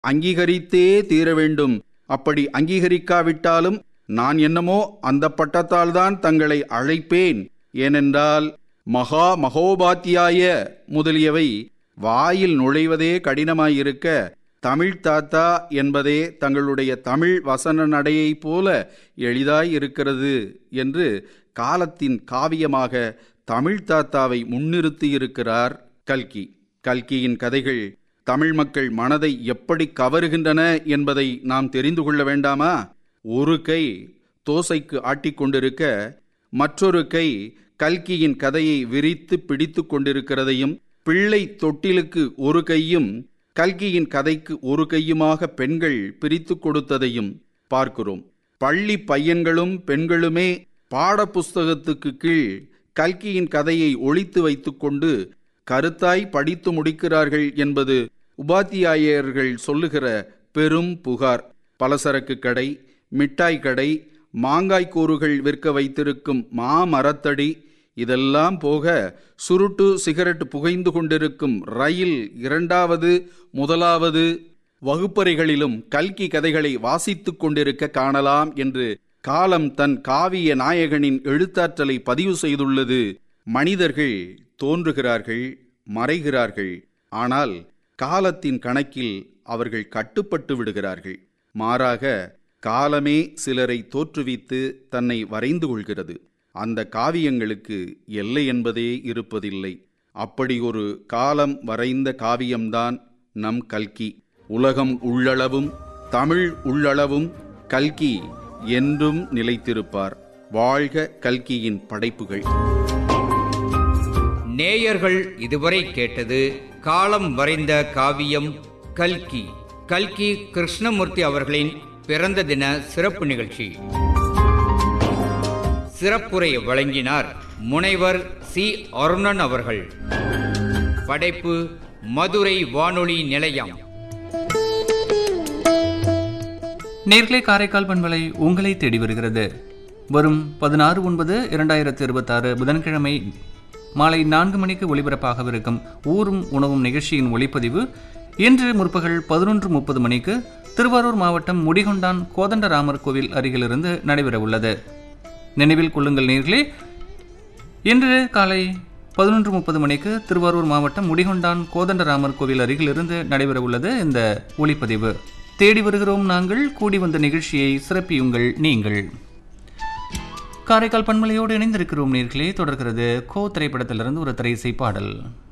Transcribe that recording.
அங்கீகரித்தே தீர வேண்டும் அப்படி அங்கீகரிக்காவிட்டாலும் நான் என்னமோ அந்த பட்டத்தால்தான் தங்களை அழைப்பேன் ஏனென்றால் மகா மகோபாத்தியாய முதலியவை வாயில் நுழைவதே கடினமாயிருக்க தமிழ் தாத்தா என்பதே தங்களுடைய தமிழ் வசன நடையைப் போல எளிதாய் இருக்கிறது என்று காலத்தின் காவியமாக தமிழ் தாத்தாவை முன்னிறுத்தியிருக்கிறார் கல்கி கல்கியின் கதைகள் தமிழ் மக்கள் மனதை எப்படி கவருகின்றன என்பதை நாம் தெரிந்து கொள்ள வேண்டாமா ஒரு கை தோசைக்கு ஆட்டிக்கொண்டிருக்க மற்றொரு கை கல்கியின் கதையை விரித்து பிடித்து கொண்டிருக்கிறதையும் பிள்ளை தொட்டிலுக்கு ஒரு கையும் கல்கியின் கதைக்கு ஒரு கையுமாக பெண்கள் பிரித்து கொடுத்ததையும் பார்க்கிறோம் பள்ளி பையன்களும் பெண்களுமே பாடப்புஸ்தகத்துக்கு கீழ் கல்கியின் கதையை ஒழித்து வைத்துக்கொண்டு கருத்தாய் படித்து முடிக்கிறார்கள் என்பது உபாத்தியாயர்கள் சொல்லுகிற பெரும் புகார் பலசரக்கு கடை மிட்டாய் கடை மாங்காய் கூறுகள் விற்க வைத்திருக்கும் மாமரத்தடி இதெல்லாம் போக சுருட்டு சிகரெட் புகைந்து கொண்டிருக்கும் ரயில் இரண்டாவது முதலாவது வகுப்பறைகளிலும் கல்கி கதைகளை வாசித்துக் கொண்டிருக்க காணலாம் என்று காலம் தன் காவிய நாயகனின் எழுத்தாற்றலை பதிவு செய்துள்ளது மனிதர்கள் தோன்றுகிறார்கள் மறைகிறார்கள் ஆனால் காலத்தின் கணக்கில் அவர்கள் கட்டுப்பட்டு விடுகிறார்கள் மாறாக காலமே சிலரை தோற்றுவித்து தன்னை வரைந்து கொள்கிறது அந்த காவியங்களுக்கு எல்லை என்பதே இருப்பதில்லை அப்படி ஒரு காலம் வரைந்த காவியம்தான் நம் கல்கி உலகம் உள்ளளவும் தமிழ் உள்ளளவும் கல்கி என்றும் நிலைத்திருப்பார் வாழ்க கல்கியின் படைப்புகள் நேயர்கள் இதுவரை கேட்டது காலம் வரைந்த காவியம் கல்கி கல்கி கிருஷ்ணமூர்த்தி அவர்களின் பிறந்த தின சிறப்பு நிகழ்ச்சி சிறப்புரை வழங்கினார் முனைவர் சி அருணன் அவர்கள் படைப்பு மதுரை வானொலி நிலையம் நேர்களை காரைக்கால் பண்பலை உங்களை தேடி வருகிறது வரும் பதினாறு ஒன்பது இரண்டாயிரத்தி இருபத்தாறு புதன்கிழமை மாலை நான்கு மணிக்கு ஒளிபரப்பாகவிருக்கும் ஊரும் உணவும் நிகழ்ச்சியின் ஒளிப்பதிவு இன்று முற்பகல் பதினொன்று முப்பது மணிக்கு திருவாரூர் மாவட்டம் முடிகொண்டான் கோதண்டராமர் கோவில் அருகிலிருந்து நடைபெறவுள்ளது நினைவில் கொள்ளுங்கள் நேர்களே இன்று காலை பதினொன்று முப்பது மணிக்கு திருவாரூர் மாவட்டம் முடிகொண்டான் கோதண்டராமர் கோவில் அருகிலிருந்து நடைபெறவுள்ளது இந்த ஒளிப்பதிவு தேடி வருகிறோம் நாங்கள் கூடி வந்த நிகழ்ச்சியை சிறப்பியுங்கள் நீங்கள் காரைக்கால் பண்பலையோடு இணைந்திருக்கிறோம் நேர்களே தொடர்கிறது கோ திரைப்படத்திலிருந்து ஒரு திரைசை பாடல்